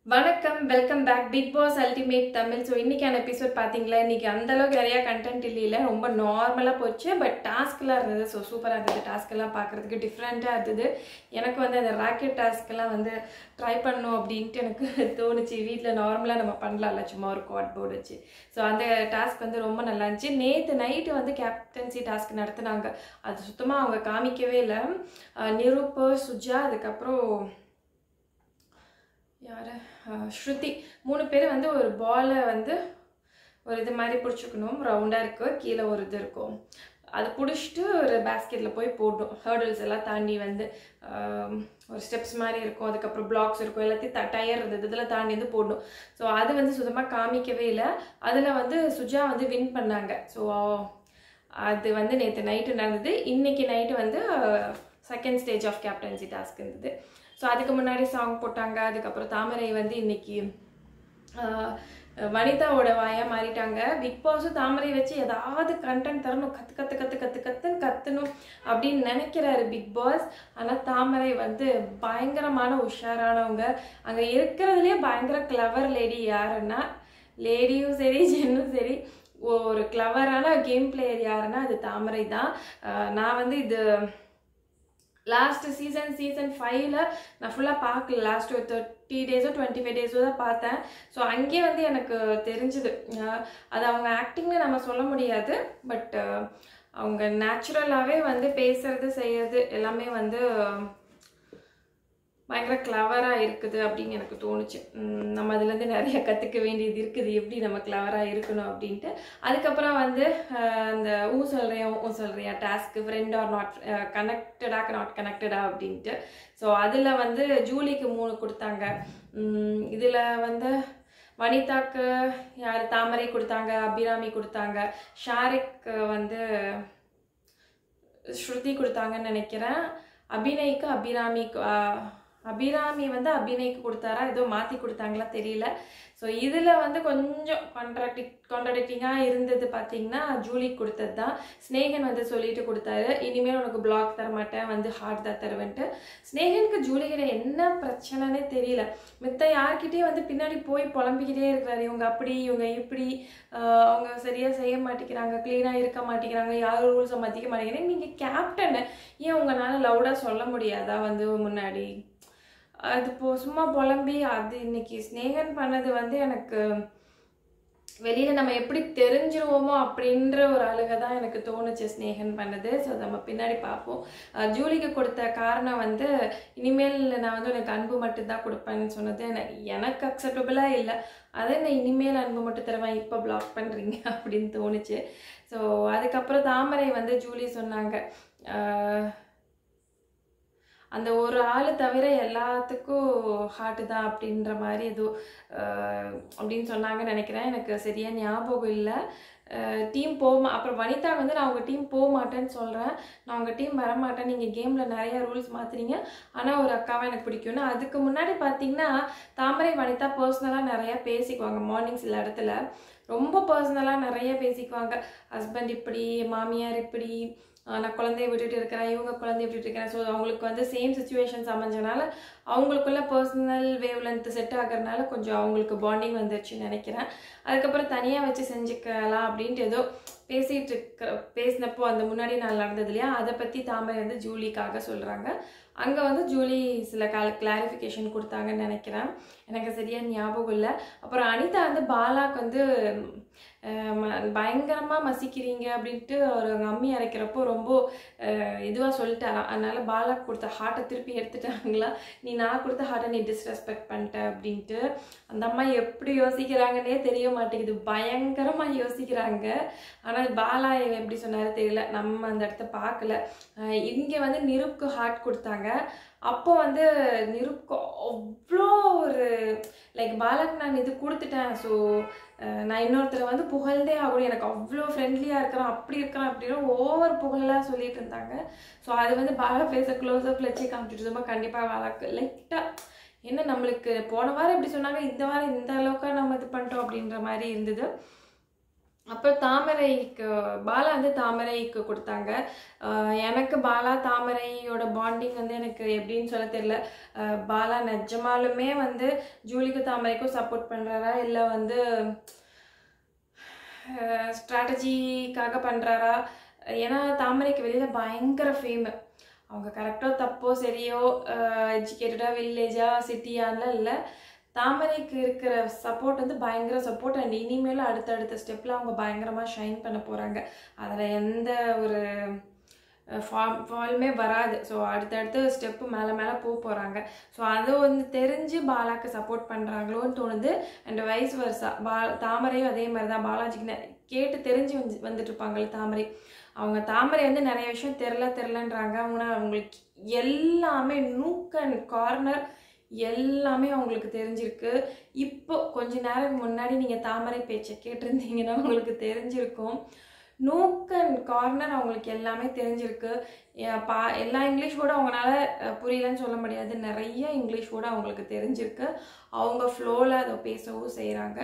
வணக்கம் welcome back Bigg Boss ultimate Tamil so இன்னைக்கான episode பார்த்தீங்களா இன்னைக்கு அந்த அளவுக்கு நிறையா கண்டென்ட் இல்லையில ரொம்ப நார்மலாக போச்சு பட் டாஸ்க்லாம் இருந்தது ஸோ சூப்பராக இருந்தது டாஸ்க்கெல்லாம் பார்க்குறதுக்கு டிஃப்ரெண்ட்டாக இருந்தது எனக்கு வந்து அந்த ராக்கெட் டாஸ்க்கெல்லாம் வந்து ட்ரை பண்ணணும் அப்படின்ட்டு எனக்கு தோணுச்சு வீட்டில் நார்மலாக நம்ம பண்ணலாம்ல சும்மா ஒரு குவாட் போர்டு வச்சு ஸோ அந்த டாஸ்க் வந்து ரொம்ப நல்லா இருந்துச்சு நேற்று நைட்டு வந்து கேப்டன்சி டாஸ்க் நடத்துனாங்க அது சுத்தமாக அவங்க காமிக்கவே இல்லை அஹ் நிரூப்பு சுஜா அதுக்கப்புறம் யார் ஸ்ருதி மூணு பேர் வந்து ஒரு பாலை வந்து ஒரு இது மாதிரி பிடிச்சிக்கணும் ரவுண்டாக இருக்கு கீழே ஒரு இது இருக்கும் அது பிடிச்சிட்டு ஒரு பேஸ்கெட்டில் போய் போடணும் ஹேர்டில்ஸ் எல்லாம் தாண்டி வந்து ஆம், ஒரு ஸ்டெப்ஸ் மாதிரி இருக்கும் அதுக்கப்புறம் பிளாக்ஸ் இருக்கும் எல்லாத்தையும் த டயர் இருந்தது இதெல்லாம் தாண்டி வந்து போடணும் ஸோ அது வந்து சுத்தமாக காமிக்கவே இல்லை அதில் வந்து சுஜா வந்து வின் பண்ணாங்க ஸோ அது வந்து நேற்று நைட்டு நடந்தது இன்னைக்கு நைட்டு வந்து second stage of captaincy task இருந்தது ஸோ அதுக்கு முன்னாடி சாங் போட்டாங்க அதுக்கப்புறம் தாமரை வந்து இன்னைக்கு ஆஹ், வனிதாவோட வாயா மாறிட்டாங்க பிக் பாஸும் தாமரை வச்சு ஏதாவது கண்டென்ட் தரணும் கத்து கத்து கத்து கத்து கத்துன்னு கத்தணும் அப்படின்னு நினைக்கிறாரு பிக் பாஸ் ஆனால் தாமரை வந்து பயங்கரமான உஷாரானவங்க அங்கே இருக்கிறதுலே பயங்கர கிளவர் லேடி யாருன்னா லேடியும் சரி ஜென்னும் சரி ஒரு கிளவரான கேம் பிளேயர் யாருன்னா அது தாமரை தான் ஆஹ் நான் வந்து இது லாஸ்ட் சீசன் சீசன் ஃபைவ்ல நான் ஃபுல்லாக பார்க்கல லாஸ்ட் ஒரு தேர்ட்டி டேஸோ டுவெண்ட்டி ஃபைவ் டேஸோ தான் பார்த்தேன் ஸோ அங்கேயே வந்து எனக்கு தெரிஞ்சுது அஹ் அது அவங்க ஆக்டிங்னு நம்ம சொல்ல முடியாது பட் அவங்க நேச்சுரலாகவே வந்து பேசுறது செய்யறது எல்லாமே வந்து பயங்கர கிளவராக இருக்குது அப்படின்னு எனக்கு தோணுச்சு உம் நம்ம அதுலேருந்து நிறைய கற்றுக்க வேண்டியது இருக்குது எப்படி நம்ம கிளவராக இருக்கணும் அப்படின்ட்டு அதுக்கப்புறம் வந்து அஹ், அந்த ஊ சொல்கிறியா ஊ சொல்கிறியா டாஸ்க்கு ஃப்ரெண்ட் ஆர் நாட் கனெக்டடா நாட் கனெக்டடா அப்படின்ட்டு ஸோ அதில் வந்து ஜூலிக்கு மூணு கொடுத்தாங்க இதில் வந்து வனிதாக்கு யார் தாமரை கொடுத்தாங்க அபிராமி கொடுத்தாங்க ஷாரிக்கு வந்து ஸ்ருதி கொடுத்தாங்கன்னு நினைக்கிறேன் அபிநய்க்கு அபிராமிக்கு ஆஹ், அபிராமி வந்து அபிநய்க்கு கொடுத்தாரா ஏதோ மாற்றி கொடுத்தாங்களா தெரியல ஸோ இதில் வந்து கொஞ்சம் கான்ட்ராக்டிக் கான்ட்ராடிக்டிங்காக இருந்தது பார்த்தீங்கன்னா ஜூலிக்கு கொடுத்தது தான் ஸ்னேகன் வந்து சொல்லிட்டு கொடுத்தாரு இனிமேல் உனக்கு பிளாக் தர மாட்டேன் வந்து ஹார்ட் தான் தருவேன்ட்டு ஸ்னேகனுக்கு ஜூலிகிட்ட என்ன பிரச்சனைனே தெரியல மித்த யார்கிட்டயும் வந்து பின்னாடி போய் புலம்பிக்கிட்டே இருக்கிறாரு இவங்க அப்படி இவங்க இப்படி ஆஹ் அவங்க சரியா செய்ய மாட்டேங்கிறாங்க க்ளீனாக இருக்க மாட்டேங்கிறாங்க யாரும் ரூல்ஸை மதிக்க மாட்டேங்கிறாங்க நீங்கள் கேப்டன் ஏன் உங்களால் லவுடாக சொல்ல முடியாதா வந்து முன்னாடி அது இப்போ சும்மா புலம்பி அது இன்னைக்கு ஸ்னேகன் பண்ணது வந்து எனக்கு வெளியில நம்ம எப்படி தெரிஞ்சிருவோமோ அப்படின்ற ஒரு அழுகை தான் எனக்கு தோணுச்சு ஸ்னேகன் பண்ணது ஸோ நம்ம பின்னாடி பார்ப்போம் அஹ் ஜூலிக்கு கொடுத்த காரணம் வந்து இனிமேல் நான் வந்து உனக்கு அன்பு மட்டும்தான் கொடுப்பேன்னு சொன்னது எனக்கு எனக்கு அக்செப்டபுளாக இல்லை அதை நான் இனிமேல் அன்பு மட்டும் தருவேன் இப்போ பிளாக் பண்ணுறீங்க அப்படின்னு தோணுச்சு ஸோ அதுக்கப்புறம் தாமரை வந்து ஜூலி சொன்னாங்க அஹ் அந்த ஒரு ஆள் தவிர எல்லாத்துக்கும் ஹார்ட்டு தான் அப்படின்ற மாதிரி ஏதோ அஹ், அப்படின்னு சொன்னாங்கன்னு நினைக்கிறேன் எனக்கு சரியா ஞாபகம் இல்லை டீம் போக அப்புறம் வனிதா வந்து நான் உங்கள் டீம் போக மாட்டேன்னு சொல்கிறேன் நான் உங்கள் டீம் வர மாட்டேன் நீங்கள் கேமில் நிறைய ரூல்ஸ் மாற்றுறீங்க ஆனால் ஒரு அக்காவை எனக்கு பிடிக்கும்னு அதுக்கு முன்னாடி பார்த்தீங்கன்னா தாமரை வனிதா பர்சனலாக நிறைய பேசிக்குவாங்க மார்னிங் சில இடத்துல ரொம்ப பர்சனலாக நிறைய பேசிக்குவாங்க ஹஸ்பண்ட் இப்படி மாமியார் இப்படி ஆஹ் நான் குழந்தைய விட்டுட்டு இருக்கிறேன் இவங்க குழந்தைய விட்டுட்டு இருக்கிறேன் ஸோ அவங்களுக்கு வந்து சேம் சுச்சுவேஷன்ஸ் அமைஞ்சனால அவங்களுக்குள்ள பர்சனல் வேவ் லென்த் செட் ஆகிறதுனால கொஞ்சம் அவங்களுக்கு பாண்டிங் வந்துருச்சுன்னு நினைக்கிறேன் அதுக்கப்புறம் தனியாக வச்சு செஞ்சுக்கலாம் அப்படின்ட்டு ஏதோ பேசிட்டு இருக்கிற பேசினப்போ அந்த முன்னாடி நாள் நடந்தது இல்லையா அதை பற்றி தாமரை வந்து ஜூலிக்காக சொல்கிறாங்க அங்கே வந்து ஜூலி சில கால கிளாரிஃபிகேஷன் கொடுத்தாங்கன்னு நினைக்கிறேன் எனக்கு சரியாக ஞாபகம் இல்லை அப்புறம் அனிதா வந்து பாலாக்கு வந்து பயங்கரமாக மசிக்கிறீங்க அப்படின்ட்டு ஒரு அம்மி அரைக்கிறப்போ ரொம்ப இதுவாக சொல்லிட்டாராம் அதனால பாலாக்கு கொடுத்த ஹார்ட்டை திருப்பி எடுத்துட்டாங்களா நீ நான் கொடுத்த ஹார்ட்டை நீ டிஸ்ரெஸ்பெக்ட் பண்ணிட்ட அப்படின்ட்டு அந்த அம்மா எப்படி யோசிக்கிறாங்கன்னே தெரிய மாட்டேங்குது பயங்கரமாக யோசிக்கிறாங்க ஆனால் பாலா எப்படி சொன்னாரு தெரியல நம்ம அந்த இடத்த பார்க்கல இங்கே வந்து நிருப்க்கு ஹார்ட் கொடுத்தாங்க அப்போ வந்து நிருப்க்கு அவ்வளோ ஒரு லைக் பாலாக்கு நான் இது கொடுத்துட்டேன் ஸோ நான் இன்னொருத்தரை வந்து புகழ்ந்தே ஆகணும் எனக்கு அவ்வளோ ஃப்ரெண்ட்லியாக இருக்கிறான் அப்படி இருக்கிறான் அப்படின்னு ஓவர் புகழெலாம் சொல்லிட்டு இருந்தாங்க ஸோ அது வந்து பாலா ஃபேஸை க்ளோஸ்அப் வச்சு காமிச்சிட்டு கண்டிப்பாக பாலாக்கு லைட்டாக என்ன நம்மளுக்கு போன வாரம் எப்படி சொன்னாங்க இந்த வாரம் இந்த அளவுக்கு நம்ம இது பண்ணிட்டோம் அப்படின்ற மாதிரி இருந்தது அப்புறம் தாமரைக்கு பாலா வந்து தாமரைக்கு கொடுத்தாங்க ஆஹ் எனக்கு பாலா தாமரையோட பாண்டிங் வந்து எனக்கு எப்படின்னு சொல்ல தெரியல ஆஹ் பாலா நிஜமாலுமே வந்து ஜூலிக்கும் தாமரைக்கும் சப்போர்ட் பண்ணுறாரா இல்லை வந்து ஸ்ட்ராட்டஜிக்காக பண்ணுறாரா ஏன்னா தாமரைக்கு வெளியில் பயங்கர ஃபேமு அவங்க கரெக்டோ தப்போ சரியோ எஜுகேட்டடாக வில்லேஜா சிட்டியான்லாம் இல்லை தாமரைக்கு இருக்கிற சப்போர்ட் வந்து பயங்கர சப்போர்ட் அண்ட் இனிமேலும் அடுத்தடுத்த ஸ்டெப்பில் அவங்க பயங்கரமாக ஷைன் பண்ண போகிறாங்க அதில் எந்த ஒரு ஃபார்ம் ஃபால்மே வராது ஸோ அடுத்தடுத்து ஸ்டெப்பு மேலே மேலே போக போகிறாங்க ஸோ அது வந்து தெரிஞ்சு பாலாக்கு சப்போர்ட் பண்ணுறாங்களோன்னு தோணுது அண்ட் வயசு வருஷா பா தாமரையும் அதே மாதிரி தான் பாலாஜிக்கு நெ- கேட்டு தெரிஞ்சு வந்து வந்துட்டு இருப்பாங்களே தாமரை அவங்க தாமரை வந்து நிறைய விஷயம் தெரில தெரிலன்றாங்க ஆனால் அவங்களுக்கு எல்லாமே நூக் அண்ட் கார்னர் எல்லாமே அவங்களுக்கு தெரிஞ்சிருக்கு இப்போ கொஞ்ச நேரம் முன்னாடி நீங்கள் தாமரை பேச்சை கேட்டிருந்தீங்கன்னா உங்களுக்கு தெரிஞ்சிருக்கும் நூக் அண்ட் கார்னர் அவங்களுக்கு எல்லாமே தெரிஞ்சிருக்கு ஏ- பா எல்லா இங்கிலீஷ் கூட அவங்களால அஹ், புரியலன்னு சொல்ல முடியாது நிறைய இங்கிலீஷ் கூட அவங்களுக்கு தெரிஞ்சிருக்கு அவங்க ஃப்ளோவில் அதை பேசவும் செய்கிறாங்க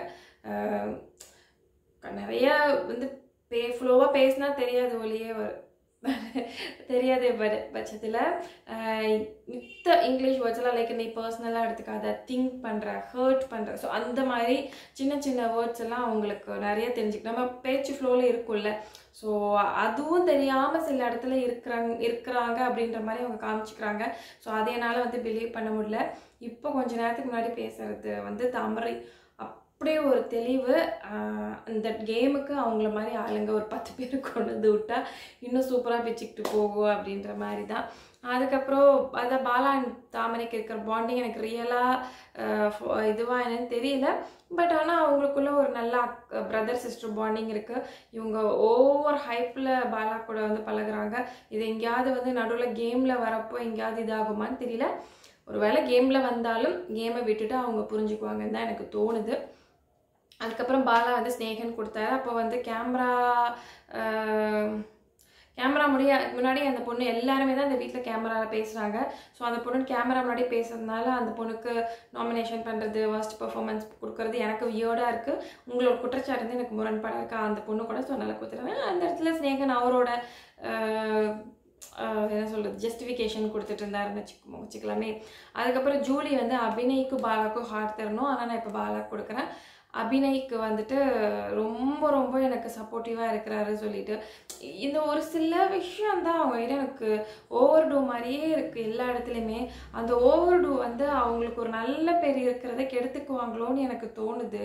நிறைய வந்து பே ஃப்ளோவாக பேசினா தெரியாது ஒளியே வரும் தெரியாது பட் பட்சத்தில் மித்த இங்கிலீஷ் வேர்ட்ஸ்லாம் லைக் நீ பர்சனலாக எடுத்துக்காத திங்க் பண்ணுற ஹர்ட் பண்ணுற ஸோ அந்த மாதிரி சின்ன சின்ன வேர்ட்ஸ் எல்லாம் அவங்களுக்கு நிறைய தெரிஞ்சுக்க நம்ம பேச்சு ஃப்ளோவில் இருக்கும்ல ஸோ அதுவும் தெரியாமல் சில இடத்துல இருக்கிறாங்க இருக்கிறாங்க அப்படின்ற மாதிரி அவங்க காமிச்சிக்கிறாங்க ஸோ அதை என்னால் வந்து பிலீவ் பண்ண முடியல இப்போ கொஞ்ச நேரத்துக்கு முன்னாடி பேசுறது வந்து தாமரை அப்படியே ஒரு தெளிவு ஆஹ் அந்த கேமுக்கு அவங்கள மாதிரி ஆளுங்க ஒரு பத்து பேர் கொண்டு வந்து விட்டா இன்னும் சூப்பராக பிச்சுக்கிட்டு போகும் அப்படின்ற மாதிரி தான் அதுக்கப்புறம் அதான் பாலா and தாமரைக்கு இருக்கிற பாண்டிங் எனக்கு ரியலாக இதுவாக என்னன்னு தெரியல பட் ஆனால் அவங்களுக்குள்ள ஒரு நல்ல பிரதர் சிஸ்டர் பாண்டிங் இருக்குது இவங்க ஓவர் ஹைப்பில் பாலா கூட வந்து பழகுறாங்க இது எங்கேயாவது வந்து நடுவில் கேமில் வரப்போ எங்கேயாவது இதாகுமான்னு தெரியல ஒருவேளை கேமில் வந்தாலும் கேமை விட்டுட்டு அவங்க புரிஞ்சுக்குவாங்கன்னு தான் எனக்கு தோணுது அதுக்கப்புறம் பாலா வந்து ஸ்னேகன் கொடுத்தாரு அப்போ வந்து கேமரா கேமரா முடிய முன்னாடி அந்த பொண்ணு எல்லாருமே தான் அந்த வீட்டில் கேமராவில் பேசுகிறாங்க ஸோ அந்த பொண்ணு கேமரா முன்னாடி பேசுறதுனால அந்த பொண்ணுக்கு நாமினேஷன் பண்ணுறது ஃபர்ஸ்ட் பெர்ஃபார்மன்ஸ் கொடுக்கறது எனக்கு வியர்டாக இருக்குது உங்களோட குற்றச்சாட்டு வந்து எனக்கு முரண்பாடாக இருக்கா அந்த பொண்ணு கூட ஸோ நல்லா கொடுத்துருவேன் அந்த இடத்துல ஸ்னேகன் அவரோட ஆஹ், ஆஹ், என்ன சொல்கிறது ஜஸ்டிஃபிகேஷன் கொடுத்துட்டு இருந்தாருன்னு வச்சுக்கோ வச்சுக்கலாமே அதுக்கப்புறம் ஜூலி வந்து அபிநய்க்கு பாலாக்கும் ஹார்ட் தரணும் ஆனால் நான் இப்போ பாலாக்கு கொடுக்குறேன் அபிநய்க்கு வந்துட்டு ரொம்ப ரொம்ப எனக்கு சப்போர்ட்டிவாக இருக்கிறாரு சொல்லிட்டு இந்த ஒரு சில விஷயம் தான் அவங்ககிட்ட எனக்கு ஓவர் டூ மாதிரியே இருக்குது எல்லா இடத்துலையுமே அந்த ஓவர் டூ வந்து அவங்களுக்கு ஒரு நல்ல பேர் இருக்கிறத கெடுத்துக்குவாங்களோன்னு எனக்கு தோணுது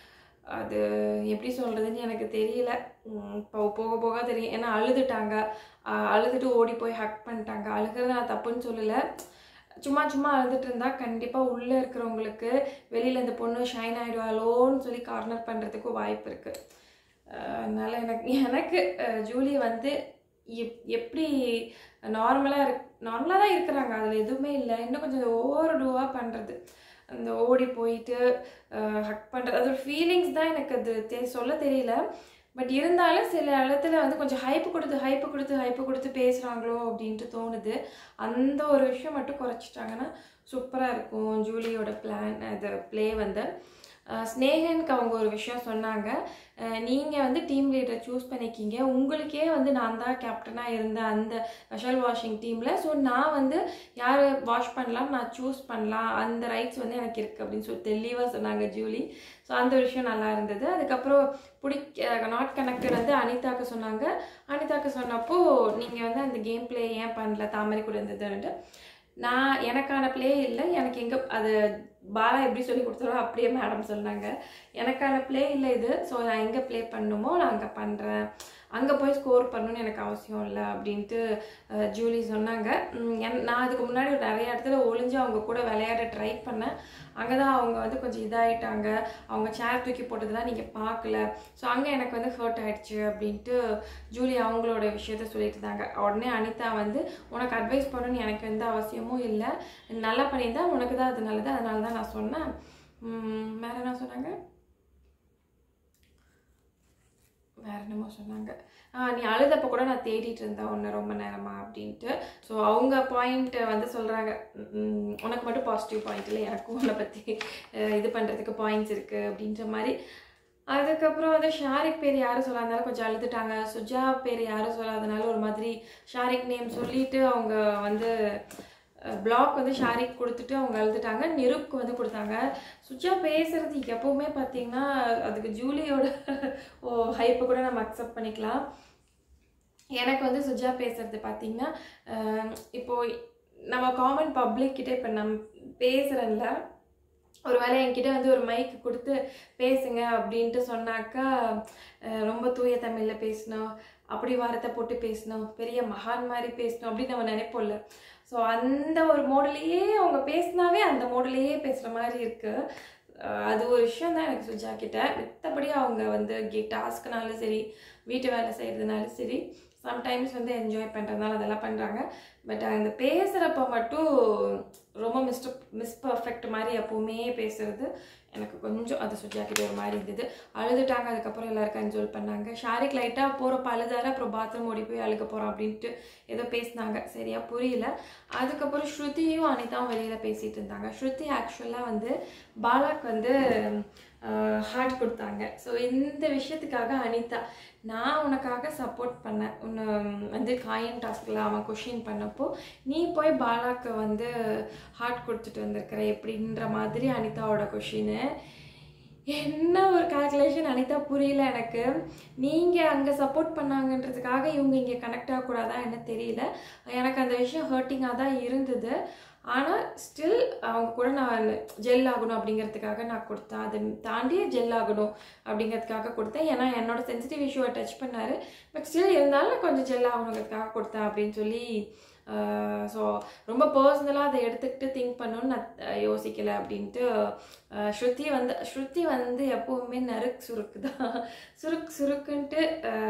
அது எப்படி சொல்கிறதுன்னு எனக்கு தெரியல உம் இப்போ போக போக தெரியும் ஏன்னா அழுதுட்டாங்க ஆஹ் அழுதுட்டு ஓடி போய் ஹக் பண்ணிட்டாங்க அழுகிறது நான் தப்புன்னு சொல்லலை சும்மா சும்மா அழுதுட்டு இருந்தா கண்டிப்பாக உள்ளே இருக்கிறவங்களுக்கு வெளியில் இந்த பொண்ணு ஷைன் ஆகிடுவாளோன்னு சொல்லி கார்னர் பண்ணுறதுக்கும் வாய்ப்பு இருக்குது அதனால் எனக்கு எனக்கு அஹ், ஜூலி வந்து எப் எப்படி நார்மலாக இருக் நார்மலாக தான் இருக்கிறாங்க அதில் எதுவுமே இல்லை இன்னும் கொஞ்சம் ஓவர் டூவாக பண்ணுறது அந்த ஓடி போயிட்டு ஹக் பண்ணுறது அதோட ஃபீலிங்ஸ் தான் எனக்கு அது தெ சொல்ல தெரியல பட் இருந்தாலும் சில இடத்துல வந்து கொஞ்சம் ஹைப்பு கொடுத்து ஹைப்பு கொடுத்து ஹைப்பு கொடுத்து பேசுகிறாங்களோ அப்படின்ட்டு தோணுது அந்த ஒரு விஷயம் மட்டும் குறைச்சிட்டாங்கன்னா சூப்பராக இருக்கும் ஜூலியோட பிளான் அது ப்ளே வந்து அஹ் ஸ்னேகனுக்கு அவங்க ஒரு விஷயம் சொன்னாங்க நீங்கள் வந்து டீம் லீடரை சூஸ் பண்ணிக்கிங்க உங்களுக்கே வந்து நான் தான் கேப்டனாக இருந்தேன் அந்த வெஷல் வாஷிங் டீமில் ஸோ நான் வந்து யார் வாஷ் பண்ணலாம் நான் சூஸ் பண்ணலாம் அந்த ரைட்ஸ் வந்து எனக்கு இருக்குது அப்படின்னு சொல்லி தெளிவாக சொன்னாங்க ஜூலி ஸோ அந்த விஷயம் நல்லா இருந்தது அதுக்கப்புறம் பிடிக்க நாட் கனெக்டட் வந்து அனிதாக்கு சொன்னாங்க அனிதாக்கு சொன்னப்போ நீங்கள் வந்து அந்த கேம் ப்ளே ஏன் பண்ணல தாமரை கூட இருந்ததுன்ட்டு நான் எனக்கான ப்ளே இல்லை எனக்கு எங்கே அது பாலா எப்படி சொல்லி கொடுத்தாரோ அப்படியே மேடம் சொன்னாங்க எனக்கான ப்ளே இல்லை இது ஸோ நான் எங்கே ப்ளே பண்ணணுமோ நான் அங்கே பண்ணுறேன் அங்கே போய் ஸ்கோர் பண்ணணும்னு எனக்கு அவசியம் இல்லை அப்படின்ட்டு அஹ், ஜூலி சொன்னாங்க உம், என்- நான் அதுக்கு முன்னாடி ஒரு நிறைய இடத்துல ஒளிஞ்சு அவங்க கூட விளையாட ட்ரை பண்ணேன் அங்கே தான் அவங்க வந்து கொஞ்சம் இதாயிட்டாங்க அவங்க சேர் தூக்கி போட்டதெல்லாம் நீங்கள் பார்க்கல ஸோ அங்கே எனக்கு வந்து ஹர்ட் ஆயிடுச்சு அப்படின்ட்டு ஜூலி அவங்களோட விஷயத்த சொல்லிட்டு இருந்தாங்க உடனே அனிதா வந்து உனக்கு அட்வைஸ் பண்ணணும்னு எனக்கு எந்த அவசியமும் இல்லை நல்லா பண்ணியிருந்தா உனக்கு தான் அது நல்லது அதனால தான் நான் சொன்னேன் உம், வேற என்ன சொன்னாங்க வேற என்னமோ சொன்னாங்க ஆ நீ அழுதப்போ கூட நான் தேடிட்டு இருந்தேன் உன்னை ரொம்ப நேரமா அப்படின்ட்டு ஸோ அவங்க பாயிண்ட் வந்து சொல்கிறாங்க உனக்கு மட்டும் பாசிட்டிவ் பாயிண்ட் இல்லை எனக்கும் உன்னை பற்றி இது பண்ணுறதுக்கு பாயிண்ட்ஸ் இருக்குது அப்படின்ற மாதிரி அதுக்கப்புறம் வந்து ஷாரிக் பேர் யாரும் சொல்லாதனால கொஞ்சம் அழுதுட்டாங்க சுஜா பேர் யாரும் சொல்லாதனால ஒரு மாதிரி ஷாரிக் நேம் சொல்லிட்டு அவங்க வந்து பிளாக் வந்து ஷாரிக் கொடுத்துட்டு அவங்க அழுதுட்டாங்க நிருப்க்கு வந்து கொடுத்தாங்க சுஜா பேசுறது எப்பவுமே பார்த்தீங்கன்னா அதுக்கு ஜூலியோட ஓ ஹைப்பை கூட நம்ம அக்செப்ட் பண்ணிக்கலாம் எனக்கு வந்து சுஜா பேசுறது பார்த்தீங்கன்னா அஹ் இப்போ நம்ம காமன் பப்ளிக் கிட்ட இப்போ நம் பேசுகிறேன்ல ஒருவேளை என்கிட்ட வந்து ஒரு மைக் கொடுத்து பேசுங்க அப்படின்ட்டு சொன்னாக்கா அஹ் ரொம்ப தூய தமிழில் பேசணும் அப்படி வார்த்தை போட்டு பேசணும் பெரிய மகான் மாதிரி பேசணும் அப்படின்னு நம்ம நினைப்போம்ல ஸோ அந்த ஒரு மோடலையே அவங்க பேசினாவே அந்த மோடலையே பேசுகிற மாதிரி இருக்குது அது ஒரு விஷயம் தான் எனக்கு சுஜா கிட்ட மித்தபடி அவங்க வந்து கே டாஸ்க்குனாலும் சரி வீட்டு வேலை செய்கிறதுனாலும் சரி சம்டைம்ஸ் வந்து என்ஜாய் பண்ணுறதுனால அதெல்லாம் பண்ணுறாங்க பட் அந்த பேசுகிறப்ப மட்டும் ரொம்ப மிஸ்டர் மிஸ் பர்ஃபெக்ட் மாதிரி எப்போவுமே பேசுறது எனக்கு கொஞ்சம் அது சுஜா கிட்ட ஒரு மாதிரி இருந்தது அழுதுட்டாங்க அதுக்கப்புறம் எல்லாருக்கும் என்ஜாய் பண்ணாங்க ஷாரிக் லைட்டாக போகிறப்ப அழுதாரு அப்புறம் பாத்ரூம் ஓடி போய் அழுக போகிறோம் அப்படின்ட்டு ஏதோ பேசினாங்க சரியா புரியல அதுக்கப்புறம் ஸ்ருதியும் அனிதாவும் வெளியில் பேசிகிட்டு இருந்தாங்க ஸ்ருதி ஆக்சுவலாக வந்து பாலாக்கு வந்து ஹார்ட் கொடுத்தாங்க ஸோ இந்த விஷயத்துக்காக அனிதா நான் உனக்காக சப்போர்ட் பண்ணேன் உன்னை வந்து காயின் டாஸ்கில் அவன் கொஷின் பண்ணப்போ நீ போய் பாலாக்கு வந்து ஹார்ட் கொடுத்துட்டு வந்திருக்கிற எப்படின்ற மாதிரி அனிதாவோட கொஷின் என்ன ஒரு கால்குலேஷன் அனிதா புரியல எனக்கு நீங்கள் அங்கே சப்போர்ட் பண்ணாங்கன்றதுக்காக இவங்க இங்கே கனெக்ட் ஆகக்கூடாதா என்ன தெரியல எனக்கு அந்த விஷயம் ஹர்ட்டிங்காக தான் இருந்தது ஆனால் ஸ்டில் அவங்க கூட நான் ஜெல் ஆகணும் அப்படிங்கிறதுக்காக நான் கொடுத்தேன் அதை தாண்டியே ஜெல் ஆகணும் அப்படிங்கிறதுக்காக கொடுத்தேன் ஏன்னா என்னோட சென்சிட்டிவ் இஷ்யூவை டச் பண்ணார் பட் ஸ்டில் இருந்தாலும் நான் கொஞ்சம் ஜெல் ஆகணுங்கிறதுக்காக கொடுத்தேன் அப்படின்னு சொல்லி ஸோ ரொம்ப பர்சனலாக அதை எடுத்துக்கிட்டு திங்க் பண்ணணும்னு நான் அஹ், யோசிக்கல அப்படின்ட்டு அஹ், ஸ்ருதி வந்து ஸ்ருதி வந்து எப்போவுமே நறுக்கு சுருக்கு தான் சுருக்கு சுருக்குன்ட்டு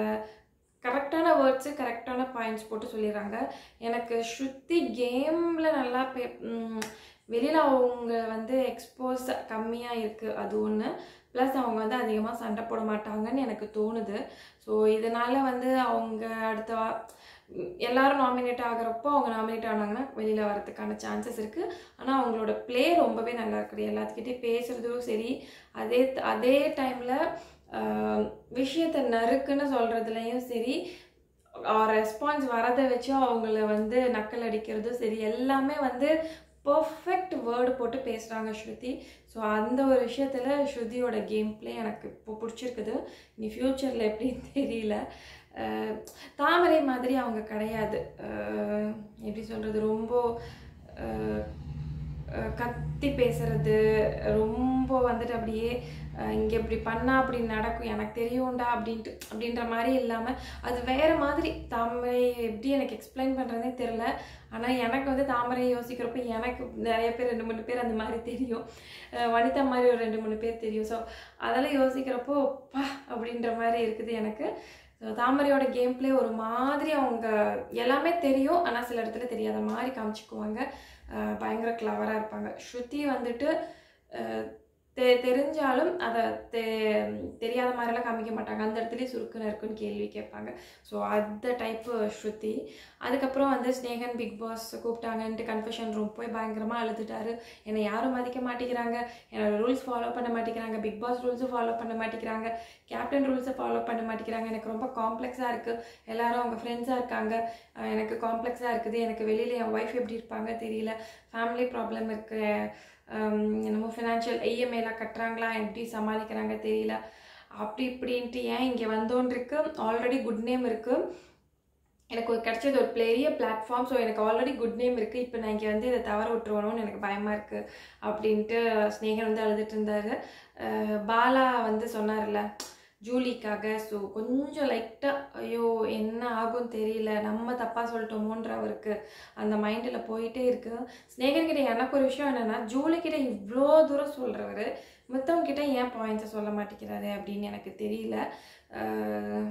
கரெக்டான வேர்ட்ஸு கரெக்டான பாயிண்ட்ஸ் போட்டு சொல்லிடுறாங்க எனக்கு ஸ்ருதி கேமில் நல்லா பே வெளியில் அவங்க வந்து எக்ஸ்போஸ் கம்மியாக இருக்குது அது ஒன்று ப்ளஸ் அவங்க வந்து அதிகமாக சண்டை போட மாட்டாங்கன்னு எனக்கு தோணுது ஸோ இதனால் வந்து அவங்க அடுத்த வா ம், எல்லாரும் நாமினேட் ஆகுறப்போ அவங்க நாமினேட் ஆனாங்கன்னா வெளியில் வரதுக்கான சான்சஸ் இருக்குது ஆனால் அவங்களோட ப்ளே ரொம்பவே நல்லா இருக்குது எல்லாத்துக்கிட்டையும் பேசுகிறதும் சரி அதே அதே டைமில் விஷயத்தை நறுக்குன்னு சொல்கிறதுலையும் சரி ரெஸ்பான்ஸ் வரதை வச்சு அவங்கள வந்து நக்கல் அடிக்கிறதும் சரி எல்லாமே வந்து பர்ஃபெக்ட் வேர்டு போட்டு பேசுகிறாங்க ஸ்ருதி ஸோ அந்த ஒரு விஷயத்தில் ஸ்ருதியோட கேம் ப்ளே எனக்கு இப்போ பிடிச்சிருக்குது இனி ஃப்யூச்சரில் எப்படின்னு தெரியல அஹ் தாமரை மாதிரி அவங்க கிடையாது அஹ் எப்படி சொல்கிறது ரொம்ப அஹ் அஹ் கத்தி பேசுறது ரொம்ப வந்துட்டு அப்படியே இங்கே இப்படி பண்ணா அப்படி நடக்கும் எனக்கு தெரியும்டா அப்படின்ட்டு அப்படின்ற மாதிரி இல்லாமல் அது வேற மாதிரி தாமரை எப்படி எனக்கு எக்ஸ்பிளைன் பண்ணுறதே தெரில ஆனால் எனக்கு வந்து தாமரை யோசிக்கிறப்ப எனக்கு நிறைய பேர் ரெண்டு மூணு பேர் அந்த மாதிரி தெரியும் அஹ் வனிதா மாதிரி ஒரு ரெண்டு மூணு பேர் தெரியும் ஸோ அதெல்லாம் யோசிக்கிறப்போ பா அப்படின்ற மாதிரி இருக்குது எனக்கு So, தாமரையோட கேம் ப்ளே ஒரு மாதிரி அவங்க எல்லாமே தெரியும் ஆனால் சில இடத்துல தெரியாத மாதிரி காமிச்சுக்குவாங்க அஹ் பயங்கர கிளவராக இருப்பாங்க ஸ்ருதி வந்துட்டு அஹ் தெ தெரிஞ்சாலும் அதை தெ தெரியாத மாதிரிலாம் காமிக்க மாட்டாங்க அந்த இடத்துலயே சுருக்குன்னு இருக்குன்னு கேள்வி கேட்பாங்க ஸோ அந்த டைப்பு ஸ்ருதி அதுக்கப்புறம் வந்து ஸ்னேகன் பிக் பாஸ் கூப்பிட்டாங்கன்ட்டு கன்ஃபெஷன் ரூம் போய் பயங்கரமாக அழுதுட்டாரு என்னை யாரும் மதிக்க மாட்டேங்கிறாங்க என்னோட ரூல்ஸ் ஃபாலோ பண்ண மாட்டேங்கிறாங்க பிக் பாஸ் ரூல்ஸும் ஃபாலோ பண்ண மாட்டேங்கிறாங்க கேப்டன் ரூல்ஸை ஃபாலோ பண்ண மாட்டேங்கிறாங்க எனக்கு ரொம்ப காம்ப்ளெக்ஸாக இருக்குது எல்லாரும் அவங்க ஃப்ரெண்ட்ஸாக இருக்காங்க அஹ் எனக்கு காம்ப்ளெக்ஸாக இருக்குது எனக்கு வெளியில் என் ஒய்ஃப் எப்படி இருப்பாங்க தெரியல ஃபேமிலி ப்ராப்ளம் இருக்குது என்னமோ ஃபினான்ஷியல் இஎம்ஐலாம் கட்டுறாங்களா எப்படி சமாளிக்கிறாங்க தெரியல அப்படி இப்படின்ட்டு ஏன் இங்கே வந்தோன்னு இருக்கு ஆல்ரெடி குட் நேம் இருக்குது எனக்கு ஒரு கிடைச்சது ஒரு பெரிய பிளாட்ஃபார்ம் ஸோ எனக்கு ஆல்ரெடி குட் நேம் இருக்குது இப்போ நான் இங்கே வந்து இதை தவற விட்டுருவணும்னு எனக்கு பயமாக இருக்குது அப்படின்ட்டு ஸ்னேகன் வந்து அழுதுட்டு இருந்தார் பாலா வந்து சொன்னார்ல ஜூலிக்காக ஸோ கொஞ்சம் லைட்டாக ஐயோ என்ன ஆகும் தெரியல நம்ம தப்பாக சொல்லிட்டோமோன்ற அவருக்கு அந்த மைண்டில் போயிட்டே இருக்கு ஸ்னேகன் கிட்ட எனக்கு ஒரு விஷயம் என்னென்னா ஜூலி கிட்ட இவ்வளோ தூரம் சொல்கிறவர் மற்றவங்க கிட்ட ஏன் பாயிண்ட்ஸை சொல்ல மாட்டேங்கிறாரு அப்படின்னு எனக்கு தெரியல அஹ்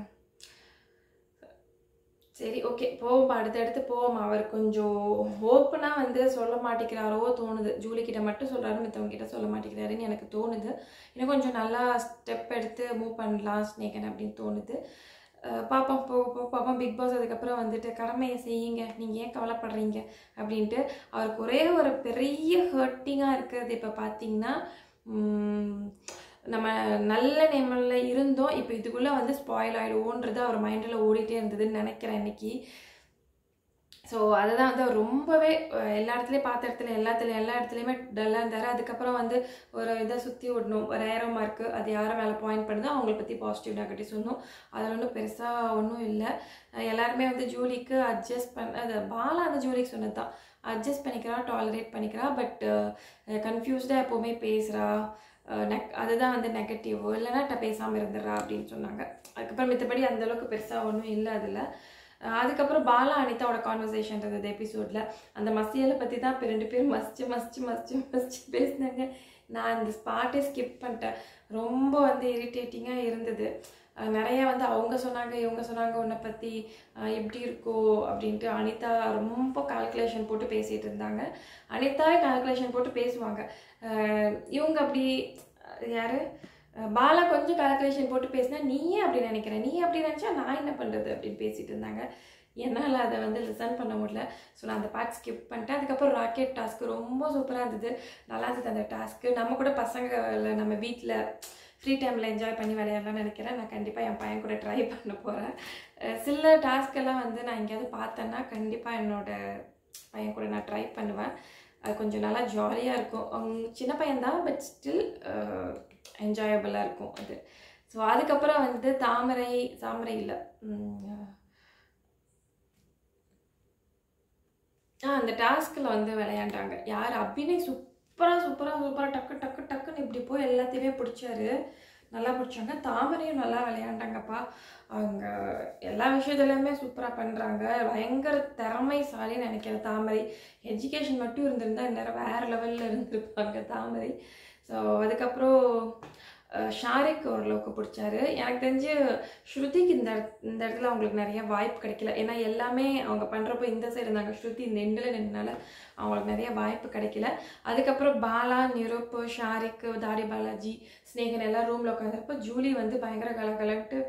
சரி ஓகே போவோம் அடுத்தடுத்து போவோம் அவர் கொஞ்சம் ஓப்பனாக வந்து சொல்ல மாட்டேங்கிறாரோ தோணுது ஜூலி கிட்ட மட்டும் சொல்கிறாரு மற்றவங்க கிட்ட சொல்ல மாட்டேங்கிறாருன்னு எனக்கு தோணுது இன்னும் கொஞ்சம் நல்லா ஸ்டெப் எடுத்து மூவ் பண்ணலாம் ஸ்னேகன் அப்படின்னு தோணுது அஹ் பாப்போம் போக போக பார்ப்போம் பிக் பாஸ் அதுக்கப்புறம் வந்துட்டு கடமையை செய்யுங்க நீங்கள் ஏன் கவலைப்படுறீங்க அப்படின்ட்டு அவருக்கு ஒரே ஒரு பெரிய ஹர்ட்டிங்காக இருக்கிறது இப்போ பார்த்தீங்கன்னா உம், நம்ம நல்ல நேமில் இருந்தோம் இப்போ இதுக்குள்ளே வந்து ஸ்பாயில் ஆகிடுவோன்றது அவர் மைண்டில் ஓடிட்டே இருந்ததுன்னு நினைக்கிறேன் இன்னைக்கு ஸோ அதுதான் வந்து அவர் ரொம்பவே அஹ், எல்லா இடத்துலையும் பார்த்த இடத்துல எல்லாத்துலையும் எல்லா இடத்துலையுமே டல்லாக இருந்தார் அதுக்கப்புறம் வந்து ஒரு இதை சுற்றி விடணும் ஒரு ஏரோ மார்க்கு அது யாரை மேலே பாயிண்ட் பண்ணுதோ அவங்கள பற்றி பாசிட்டிவ் நெகட்டிவ் சொன்னோம் அதில் ஒன்றும் பெருசாக ஒன்றும் இல்லை அஹ், எல்லாருமே வந்து ஜூலிக்கு அட்ஜஸ்ட் பண்ண அது பாலா அந்த ஜூலிக்கு சொன்னது தான் அட்ஜஸ்ட் பண்ணிக்கிறா டாலரேட் பண்ணிக்கிறா பட் கன்ஃபியூஸ்டாக எப்போவுமே பேசுகிறா நெக் அதுதான் வந்து நெகட்டிவ் இல்லைன்னா ட பேசாமல் இருந்துடுறா அப்படின்னு சொன்னாங்க அதுக்கப்புறம் மித்தபடி அந்த அளவுக்கு பெருசாக ஒன்றும் இல்லை அதில் அதுக்கப்புறம் பாலா அனிதாவோட கான்வர்சேஷன் இருந்தது எபிசோடில் அந்த மசியலை பற்றி தான் இப்போ ரெண்டு பேரும் மசிச்சு மசிச்சு மசிச்சு மசிச்சு பேசினாங்க நான் அந்த ஸ்பாட்டே ஸ்கிப் பண்ணிட்டேன் ரொம்ப வந்து இரிட்டேட்டிங்காக இருந்தது அஹ் நிறைய வந்து அவங்க சொன்னாங்க இவங்க சொன்னாங்க உன்னை பற்றி எப்படி இருக்கோ அப்படின்ட்டு அனிதா ரொம்ப கால்குலேஷன் போட்டு பேசிகிட்டு இருந்தாங்க அனிதாவே கால்குலேஷன் போட்டு பேசுவாங்க அஹ் இவங்க அப்படி யார் பாலா கொஞ்சம் கால்குலேஷன் போட்டு பேசினா நீயே அப்படி நினைக்கிற நீ அப்படி நினச்சா நான் என்ன பண்ணுறது அப்படின்னு பேசிட்டு இருந்தாங்க என்னால் அதை வந்து லிசன் பண்ண முடியல ஸோ நான் அந்த பார்ட் ஸ்கிப் பண்ணிட்டேன் அதுக்கப்புறம் ராக்கெட் டாஸ்க்கு ரொம்ப சூப்பராக இருந்தது நல்லா இருந்தது அந்த டாஸ்க்கு நம்ம கூட பசங்களை நம்ம வீட்டில் ஃப்ரீ டைமில் என்ஜாய் பண்ணி விளையாடலாம்னு நினைக்கிறேன் நான் கண்டிப்பாக என் பையன் கூட ட்ரை பண்ண போகிறேன் சில டாஸ்க்கெல்லாம் வந்து நான் எங்கேயாவது பார்த்தேன்னா கண்டிப்பாக என்னோட பையன் கூட நான் ட்ரை பண்ணுவேன் அது கொஞ்சம் நல்லா ஜாலியாக இருக்கும் அவங்க சின்ன பையன்தான் பட் ஸ்டில் என்ஜாயபிளாக இருக்கும் அது ஸோ அதுக்கப்புறம் வந்து தாமரை தாமரை இல்லை ஆ அந்த டாஸ்கில் வந்து விளையாண்டாங்க யார் அபிநய் சூப்பராக சூப்பராக சூப்பராக டக்கு டக்கு டக்குன்னு இப்படி போய் எல்லாத்தையுமே பிடிச்சாரு நல்லா பிடிச்சாங்க தாமரையும் நல்லா விளையாண்டாங்கப்பா அவங்க எல்லா விஷயத்துலையுமே சூப்பராக பண்ணுறாங்க பயங்கர திறமைசாலின்னு நினைக்கிறேன் தாமரை எஜுகேஷன் மட்டும் இருந்திருந்தா இந்நேரம் வேறு லெவலில் இருந்திருப்பாங்க தாமரை ஸோ அதுக்கப்புறம் அஹ், ஷாரிக் ஓரளவுக்கு பிடிச்சாரு எனக்கு தெரிஞ்சு ஸ்ருதிக்கு இந்த இடத்- இந்த இடத்துல அவங்களுக்கு நிறைய வாய்ப்பு கிடைக்கல ஏன்னா எல்லாமே அவங்க பண்ணுறப்போ இந்த சைடு இருந்தாங்க ஸ்ருதி இந்த எண்டில் நின்றனால அவங்களுக்கு நிறைய வாய்ப்பு கிடைக்கல அதுக்கப்புறம் பாலா நிருப்பு ஷாரிக் தாடி பாலாஜி ஸ்னேகன் எல்லாம் ரூமில் உட்காந்துருப்போ ஜூலி வந்து பயங்கர கலகலன்ட்டு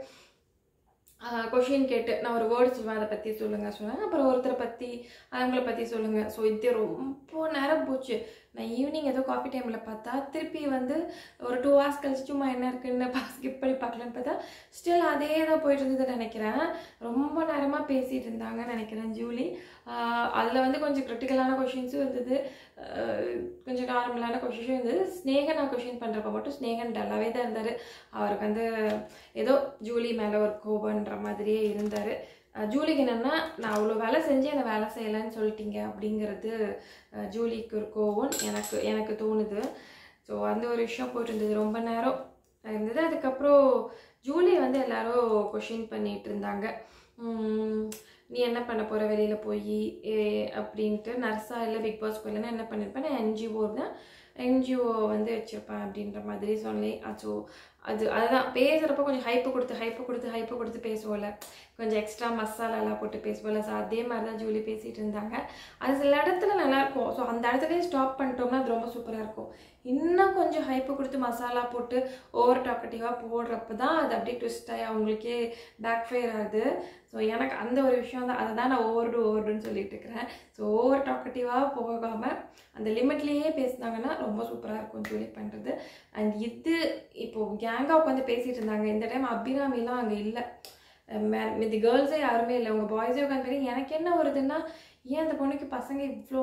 கொஷின் கேட்டு நான் ஒரு வேர்டு சொல்லுவேன் அதை பற்றி சொல்லுங்கள் சொன்னேன் அப்புறம் ஒருத்தரை பற்றி அவங்கள பற்றி சொல்லுங்கள் ஸோ இது ரொம்ப நேரம் போச்சு நான் ஈவினிங் ஏதோ காஃபி டைமில் பார்த்தா திருப்பி வந்து ஒரு டூ ஹவர்ஸ் கழிச்சு சும்மா என்ன இருக்குன்னு ஸ்கிப் பண்ணி பார்க்கலான்னு பார்த்தா ஸ்டில் அதே தான் போயிட்டு இருந்ததுன்னு நினைக்கிறேன் ரொம்ப நேரமாக பேசிகிட்டு இருந்தாங்கன்னு நினைக்கிறேன் ஜூலி அதில் வந்து கொஞ்சம் கிரிட்டிக்கலான கொஷின்ஸும் இருந்தது ஆஹ் கொஞ்சம் நார்மலான கொஷின்ஸும் இருந்தது ஸ்னேகன் நான் கொஷின் பண்ணுறப்ப மட்டும் ஸ்னேகன் டல்லாவே தான் இருந்தார் அவருக்கு வந்து ஏதோ ஜூலி மேலே ஒரு கோபன்ற மாதிரியே இருந்தார் ஜூலிக்கு என்னென்னா நான் அவ்வளோ வேலை செஞ்சு என்னை வேலை செய்யலைன்னு சொல்லிட்டீங்க அப்படிங்கிறது அஹ், ஜூலிக்கு ஒரு கோவம் எனக்கு எனக்கு தோணுது ஸோ அந்த ஒரு விஷயம் போயிட்டு இருந்தது ரொம்ப நேரம் இருந்தது அதுக்கப்புறம் ஜூலி வந்து எல்லாரும் கொஷின் பண்ணிட்டு இருந்தாங்க உம், நீ என்ன பண்ண போகிற வெளியில் போய் அப்படின்ட்டு நர்ஸா இல்லை பிக் பாஸ் போயிலன்னா என்ன பண்ணியிருப்பேன் நான் என்ஜிஓ தான் என்ஜிஓ வந்து வச்சுருப்பேன் அப்படின்ற மாதிரி சொல்லி ஸோ அது அதுதான் பேசுகிறப்போ கொஞ்சம் ஹைப்பு கொடுத்து ஹைப்பு கொடுத்து ஹைப்பு கொடுத்து பேசுவோம்ல கொஞ்சம் எக்ஸ்ட்ரா மசாலாலாம் போட்டு பேசுவோம்ல ஸோ அதே மாதிரி தான் ஜூலி பேசிகிட்டு இருந்தாங்க அது சில இடத்துல நல்லாயிருக்கும் ஸோ அந்த இடத்துலயே ஸ்டாப் பண்ணிட்டோம்னா அது ரொம்ப சூப்பராக இருக்கும் இன்னும் கொஞ்சம் ஹைப்பு கொடுத்து மசாலா போட்டு ஓவர் டாக்கட்டிவாக போடுறப்ப தான் அது அப்படியே ட்விஸ்ட் ஆகி அவங்களுக்கே பேக் ஃபயர் ஆகுது ஸோ எனக்கு அந்த ஒரு விஷயம் தான் அதை தான் நான் ஓவர்டு ஓவர்டுன்னு சொல்லிட்டு இருக்கிறேன் ஸோ ஓவர் டாக்கட்டிவாக போகாமல் அந்த லிமிட்லேயே பேசினாங்கன்னா ரொம்ப சூப்பராக இருக்கும் ஜூலி பண்ணுறது அண்ட் இது இப்போது கேங்காக உட்காந்து பேசிகிட்டு இருந்தாங்க இந்த டைம் அபிராமிலாம் அங்கே இல்லை இது கேர்ள்ஸே யாருமே இல்லை உங்கள் பாய்ஸே உட்காந்து எனக்கு என்ன வருதுன்னா ஏன் அந்த பொண்ணுக்கு பசங்க இவ்வளோ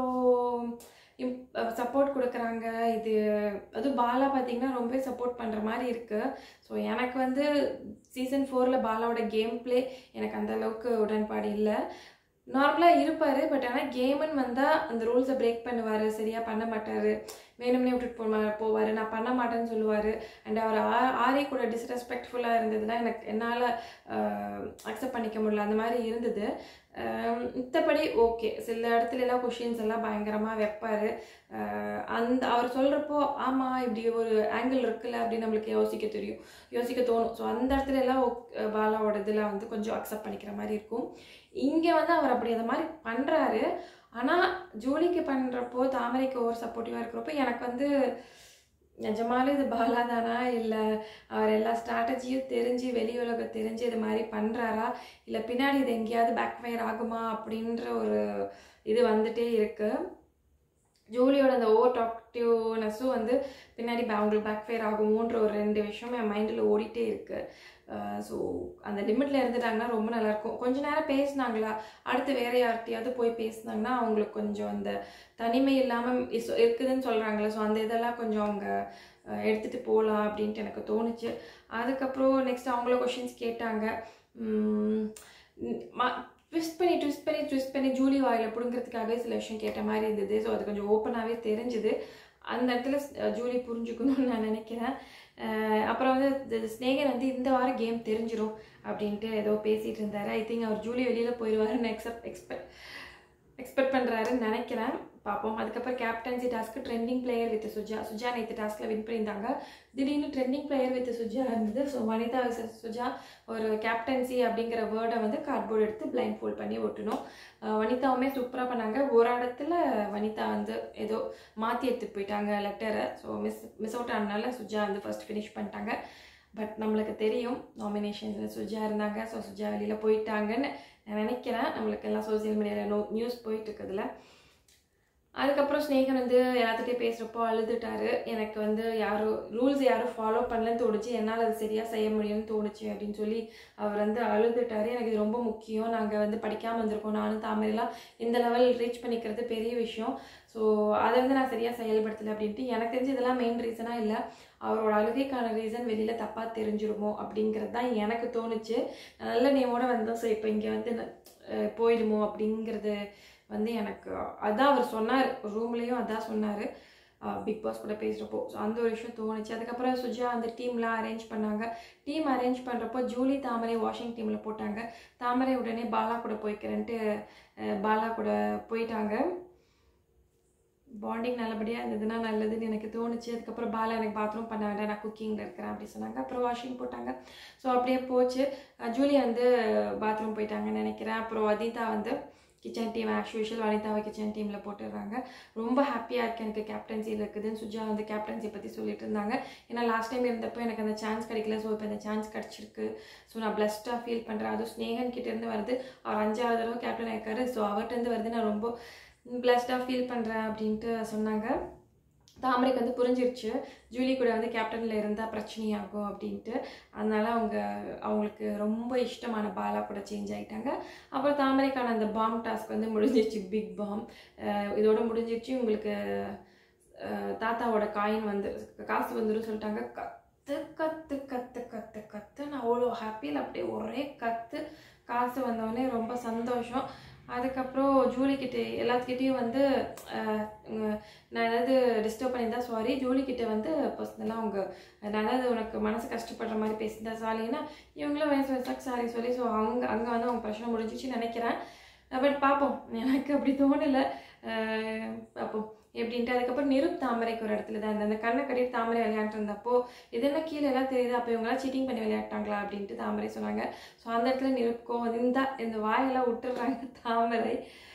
சப்போர்ட் கொடுக்குறாங்க இது அதுவும் பாலா பார்த்தீங்கன்னா ரொம்ப சப்போர்ட் பண்ணுற மாதிரி இருக்குது ஸோ எனக்கு வந்து சீசன் ஃபோரில் பாலாவோட கேம் ப்ளே எனக்கு அந்த அளவுக்கு உடன்பாடு இல்லை நார்மலாக இருப்பார் பட் ஆனால் கேமுன்னு வந்தால் அந்த ரூல்ஸை பிரேக் பண்ணுவார் சரியாக பண்ண மாட்டார் வேணும்னே விட்டுட்டு போமா போவார் நான் பண்ண மாட்டேன்னு சொல்லுவார் அண்ட் அவர் ஆ ஆரி கூட டிஸ்ரெஸ்பெக்ட்ஃபுல்லாக இருந்ததுலாம் எனக்கு என்னால் அக்செப்ட் பண்ணிக்க முடியல அந்த மாதிரி இருந்தது மித்தபடி ஓகே சில இடத்துல எல்லாம் கொஷின்ஸ் எல்லாம் பயங்கரமாக வைப்பார் அந்த அவர் சொல்கிறப்போ ஆமாம் இப்படி ஒரு ஆங்கிள் இருக்குல்ல அப்படின்னு நம்மளுக்கு யோசிக்க தெரியும் யோசிக்க தோணும் ஸோ அந்த இடத்துல எல்லாம் ok- பாலாவோட இதில் வந்து கொஞ்சம் அக்செப்ட் பண்ணிக்கிற மாதிரி இருக்கும் இங்கே வந்து அவர் அப்படி அந்த மாதிரி பண்ணுறாரு ஆனால் ஜூலிக்கு பண்ணுறப்போ தாமரைக்கு ஓவர் சப்போர்ட்டிவாக இருக்கிறப்போ எனக்கு வந்து நிஜமாலே இது பாலா தானா இல்லை அவர் எல்லா ஸ்ட்ராட்டஜியும் தெரிஞ்சு வெளி உலகம் தெரிஞ்சு இது மாதிரி பண்ணுறாரா இல்லை பின்னாடி இது எங்கேயாவது பேக் ஃபயர் ஆகுமா அப்படின்ற ஒரு இது வந்துட்டே இருக்கு ஜூலியோட அந்த ஓவர் டாக்டிவ்னஸும் வந்து பின்னாடி பே- அவங்களுக்கு பேக் ஃபேர் ஆகுமோன்ற ஒரு ரெண்டு விஷயம் என் மைண்டில் ஓடிட்டே இருக்கு ஸோ அந்த லிமிட்டில் இருந்துட்டாங்கன்னா ரொம்ப நல்லாயிருக்கும் கொஞ்ச நேரம் பேசினாங்களா அடுத்து வேற யார்கிட்டயாவது போய் பேசினாங்கன்னா அவங்களுக்கு கொஞ்சம் அந்த தனிமை இல்லாமல் இருக்குதுன்னு சொல்கிறாங்களே ஸோ அந்த இதெல்லாம் கொஞ்சம் அவங்க அஹ், எடுத்துகிட்டு போகலாம் அப்படின்ட்டு எனக்கு தோணுச்சு அதுக்கப்புறம் நெக்ஸ்ட் அவங்கள கொஷின்ஸ் கேட்டாங்க ட்விஸ்ட் பண்ணி ட்விஸ்ட் பண்ணி ட்விஸ்ட் பண்ணி ஜூலி வாயில் பிடுங்கிறதுக்காகவே சில விஷயம் கேட்ட மாதிரி இருந்தது ஸோ அது கொஞ்சம் ஓப்பனாகவே தெரிஞ்சுது அந்த இடத்துல அஹ், ஜூலி புரிஞ்சுக்கணும்னு நான் நினைக்கிறேன் அஹ், அப்புறம் வந்து இந்த ஸ்னேகன் வந்து இந்த வாரம் கேம் தெரிஞ்சிரும் அப்படின்ட்டு ஏதோ பேசிகிட்டு இருந்தார் ஐ திங்க் அவர் ஜூலி வெளியில் போயிடுவாருன்னு எக்ஸப்ட் எக்ஸ்பெக்ட் எக்ஸ்பெக்ட் பண்ணுறாருன்னு நினைக்கிறேன் பார்ப்போம் அதுக்கப்புறம் captaincy task trending player with Suja Suja நேற்று டாஸ்கில் வின் பண்ணியிருந்தாங்க திடீர்னு ட்ரெண்டிங் பிளேயர் வித் சுஜா இருந்தது ஸோ வனிதா versus சுஜா ஒரு கேப்டன்சி அப்படிங்கிற வேர்டை வந்து கார்ட்போர்டு எடுத்து பிளைண்ட் ஃபோல்ட் பண்ணி ஒட்டணும் அஹ் வனிதாவுமே சூப்பராக பண்ணாங்க ஒரு இடத்துல வனிதா வந்து ஏதோ மாற்றி எடுத்துட்டு போயிட்டாங்க லெட்டரை ஸோ மிஸ் மிஸ் அவுட் ஆனனால சுஜா வந்து ஃபர்ஸ்ட் ஃபினிஷ் பண்ணிட்டாங்க பட் நம்மளுக்கு தெரியும் நாமினேஷன்ஸில் சுஜா இருந்தாங்க ஸோ சுஜா வெளியில் போயிட்டாங்கன்னு நான் நினைக்கிறேன் நம்மளுக்கு எல்லாம் சோசியல் மீடியாவில் நோ நியூஸ் போயிட்டு இருக்குதுல அதுக்கப்புறம் ஸ்னேகன் வந்து எல்லாத்துட்டையும் பேசுகிறப்போ அழுதுட்டாரு எனக்கு வந்து யாரும் ரூல்ஸ் யாரும் ஃபாலோ பண்ணலன்னு தோணுச்சு என்னால் அது சரியாக செய்ய முடியும்னு தோணுச்சு அப்படின்னு சொல்லி அவர் வந்து அழுதுட்டாரு எனக்கு இது ரொம்ப முக்கியம் நாங்கள் வந்து படிக்காமல் வந்திருக்கோம் நானும் தாமரைலாம் இந்த லெவல் ரீச் பண்ணிக்கிறது பெரிய விஷயம் ஸோ அதை வந்து நான் சரியாக செயல்படுத்தலை அப்படின்ட்டு எனக்கு தெரிஞ்சு இதெல்லாம் மெயின் ரீசனாக இல்லை அவரோட அழுகைக்கான ரீசன் வெளியில் தப்பாக தெரிஞ்சிருமோ அப்படிங்கிறது தான் எனக்கு தோணுச்சு நான் நல்ல நேமோட வந்தோம் ஸோ இப்போ இங்கே வந்து நான், அஹ், போயிடுமோ அப்படிங்கிறது வந்து எனக்கு அதான் அவர் சொன்னார் ரூம்லேயும் அதான் சொன்னார் பிக் பாஸ் கூட பேசுகிறப்போ ஸோ அந்த ஒரு விஷயம் தோணுச்சு அதுக்கப்புறம் சுஜா அந்த டீம்லாம் அரேஞ்ச் பண்ணாங்க டீம் அரேஞ்ச் பண்ணுறப்போ ஜூலி தாமரை வாஷிங் டீமில் போட்டாங்க தாமரை உடனே பாலா கூட போய்க்கிறேன்ட்டு அஹ், பாலா கூட போயிட்டாங்க பாண்டிங் நல்லபடியாக இருந்ததுன்னா நல்லதுன்னு எனக்கு தோணுச்சு அதுக்கப்புறம் பாலா எனக்கு பாத்ரூம் பண்ண வேண்டாம் நான் குக்கிங்கில் இருக்கிறேன் அப்படி சொன்னாங்க அப்புறம் வாஷிங் போட்டாங்க ஸோ அப்படியே போச்சு அஹ் ஜூலி வந்து பாத்ரூம் போயிட்டாங்கன்னு நினைக்கிறேன் அப்புறம் அதீதா வந்து கிச்சன் டீம் ஆஸ் யூஷுவல் வனிதாவை கிச்சன் டீமில் போட்டுடுறாங்க ரொம்ப ஹாப்பியாக இருக்கு எனக்கு கேப்டன்சியில் இருக்குதுன்னு சுஜா வந்து கேப்டன்சி பற்றி சொல்லிட்டு இருந்தாங்க ஏன்னா லாஸ்ட் டைம் இருந்தப்போ எனக்கு அந்த சான்ஸ் கிடைக்கல ஸோ இப்போ இந்த சான்ஸ் கிடச்சிருக்கு ஸோ நான் பிளஸ்டாக ஃபீல் பண்ணுறேன் அதுவும் ஸ்னேகன் கிட்ட இருந்து வருது அவர் அஞ்சாவது தடவை கேப்டன் ஆயிருக்காரு ஸோ அவர்கிட்ட வருது நான் ரொம்ப பிளஸ்டாக ஃபீல் பண்ணுறேன் அப்படின்ட்டு சொன்னாங்க தாமரைக்கு வந்து புரிஞ்சிருச்சு ஜூலி கூட வந்து கேப்டனில் இருந்தால் பிரச்சனையாகும் அப்படின்ட்டு அதனால அவங்க அவங்களுக்கு ரொம்ப இஷ்டமான பாலா கூட சேஞ்ச் ஆகிட்டாங்க அப்புறம் தாமரைக்கான அந்த பாம் டாஸ்க் வந்து முடிஞ்சிருச்சு பிக் பாம் இதோட முடிஞ்சிருச்சு உங்களுக்கு அஹ், தாத்தாவோட காயின் வந்து காசு வந்துடும் சொல்லிட்டாங்க கத்து கத்து கத்து கத்து கத்து நான் அவ்வளோ ஹாப்பியில் அப்படியே ஒரே கத்து காசு வந்தோடனே ரொம்ப சந்தோஷம் அதுக்கப்புறம் ஜூலிக்கிட்ட எல்லாத்துக்கிட்டேயும் வந்து அஹ், உங்க- நான் ஏதாவது டிஸ்டர்ப் பண்ணியிருந்தா சாரி ஜூலிக்கிட்ட வந்து பர்சனலாக அவங்க நான் ஏதாவது உனக்கு மனசு கஷ்டப்படுற மாதிரி பேசியிருந்தா சாரின்னா இவங்களும் வயசு வயசாக சாரி சொல்லி ஸோ அவங்க அங்கே வந்து அவங்க பிரச்சனை முடிஞ்சிச்சுன்னு நினைக்கிறேன் பட் பார்ப்போம் எனக்கு அப்படி தோணலை அஹ், பார்ப்போம் எப்படின்ட்டு அதுக்கப்புறம் நிருப் தாமரைக்கு ஒரு இடத்துல தான் இருந்தது அந்த கண்ணை கட்டிட்டு தாமரை விளையாண்டு இருந்தப்போ இது என்ன கீழே எல்லாம் தெரியுது அப்போ இவங்களாம் சீட்டிங் பண்ணி விளையாட்டாங்களா அப்படின்ட்டு தாமரை சொன்னாங்க ஸோ அந்த இடத்துல நிருப்கோ இந்த இந்த வாயெல்லாம் விட்டுடுறாங்க தாமரை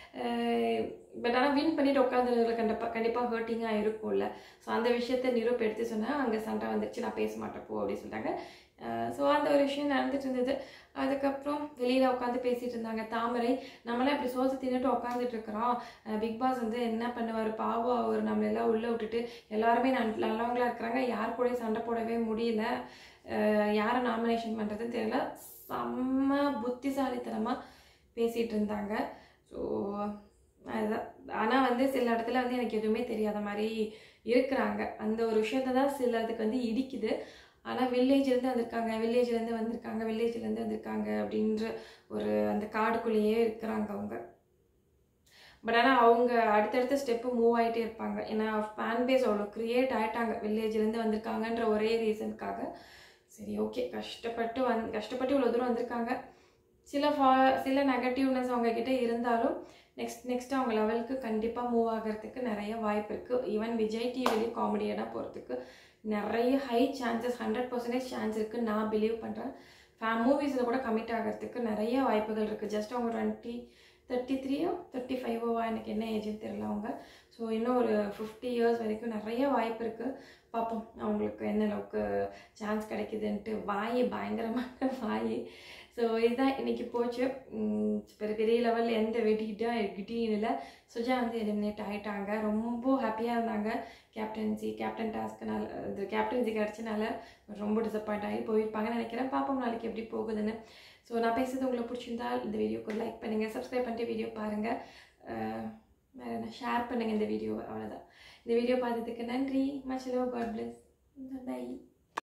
பட் ஆனால் வின் பண்ணிட்டு உட்காந்துருந்தவங்களுக்கு கண்டிப்பாக கண்டிப்பாக ஹர்ட்டிங்காக இருக்கும்ல ஸோ அந்த விஷயத்த நிரூப் எடுத்து சொன்னால் அங்கே சண்டை வந்துருச்சு நான் பேச மாட்டேன் போ அப்படின்னு சொல்லிட்டாங்க ஸோ அந்த ஒரு விஷயம் நடந்துட்டு இருந்தது அதுக்கப்புறம் வெளியில் உட்காந்து பேசிட்டு இருந்தாங்க தாமரை நம்மளாம் இப்படி சோசை தின்னுட்டு உட்காந்துட்டு இருக்கிறோம் பிக் பாஸ் வந்து என்ன பண்ணுவார் பாவம் அவர் நம்மள எல்லாம் உள்ளே விட்டுட்டு எல்லாருமே நல் நல்லவங்களா இருக்கிறாங்க யார் கூடயும் சண்டை போடவே முடியல அஹ் யாரை நாமினேஷன் பண்ணுறதுன்னு தெரியல செம்ம புத்திசாலித்தனமாக பேசிகிட்டு இருந்தாங்க ஸோ அதுதான் ஆனால் வந்து சில இடத்துல வந்து எனக்கு எதுவுமே தெரியாத மாதிரி இருக்கிறாங்க அந்த ஒரு விஷயத்த தான் சிலதுக்கு வந்து இடிக்குது ஆனால் வில்லேஜ்லேருந்து வந்திருக்காங்க வில்லேஜ்லேருந்து வந்திருக்காங்க வில்லேஜ்லேருந்து வந்திருக்காங்க அப்படின்ற ஒரு அந்த காடுக்குள்ளேயே இருக்கிறாங்க அவங்க பட் ஆனால் அவங்க அடுத்தடுத்த ஸ்டெப்பு மூவ் ஆகிட்டே இருப்பாங்க ஏன்னா ஃபேன் பேஸ் அவ்வளோ க்ரியேட் ஆகிட்டாங்க வில்லேஜ்லேருந்து வந்திருக்காங்கன்ற ஒரே ரீசனுக்காக சரி ஓகே கஷ்டப்பட்டு வந் கஷ்டப்பட்டு இவ்வளோ தூரம் வந்திருக்காங்க சில ஃபா சில நெகட்டிவ்னஸ் அவங்க கிட்ட இருந்தாலும் நெக்ஸ்ட் நெக்ஸ்ட் அவங்க லெவலுக்கு கண்டிப்பாக மூவ் ஆகிறதுக்கு நிறைய வாய்ப்பு இருக்குது ஈவன் விஜய் டிவிலையும் காமெடியனாக போகிறதுக்கு நிறைய high chances hundred percentage chance இருக்குன்னு நான் பிலீவ் பண்ணுறேன் ஃபேம் மூவிஸில் கூட கமிட் ஆகிறதுக்கு நிறைய வாய்ப்புகள் இருக்குது ஜஸ்ட் அவங்க டுவெண்ட்டி தேர்ட்டி த்ரீயோ தேர்ட்டி ஃபைவோவா எனக்கு என்ன ஏஜ்னு தெரியல அவங்க ஸோ இன்னும் ஒரு ஃபிஃப்டி இயர்ஸ் வரைக்கும் நிறைய வாய்ப்பு இருக்குது பார்ப்போம் அவங்களுக்கு எந்த அளவுக்கு சான்ஸ் கிடைக்குதுன்ட்டு வாய் பயங்கரமான வாய் ஸோ இதுதான் இன்னைக்கு போச்சு உம் பெரிய பெரிய லெவலில் எந்த வெடிட்டா கிட்டியும் இல்லை சுஜா வந்து எலிமினேட் ஆகிட்டாங்க ரொம்ப ஹாப்பியாக இருந்தாங்க கேப்டன்சி கேப்டன் டாஸ்க்குனால இது கேப்டன்சி கிடச்சனால ரொம்ப டிசப்பாயிண்ட் ஆகி போயிருப்பாங்கன்னு நினைக்கிறேன் பார்ப்போம் நாளைக்கு எப்படி போகுதுன்னு ஸோ நான் பேசுறது உங்களுக்கு பிடிச்சிருந்தா இந்த வீடியோக்கு லைக் பண்ணுங்கள் சப்ஸ்கிரைப் பண்ணிட்டு வீடியோ பாருங்கள் வேறு என்ன ஷேர் பண்ணுங்கள் இந்த வீடியோவை அவ்வளோதான் இந்த வீடியோ பார்த்ததுக்கு நன்றி much love God bless by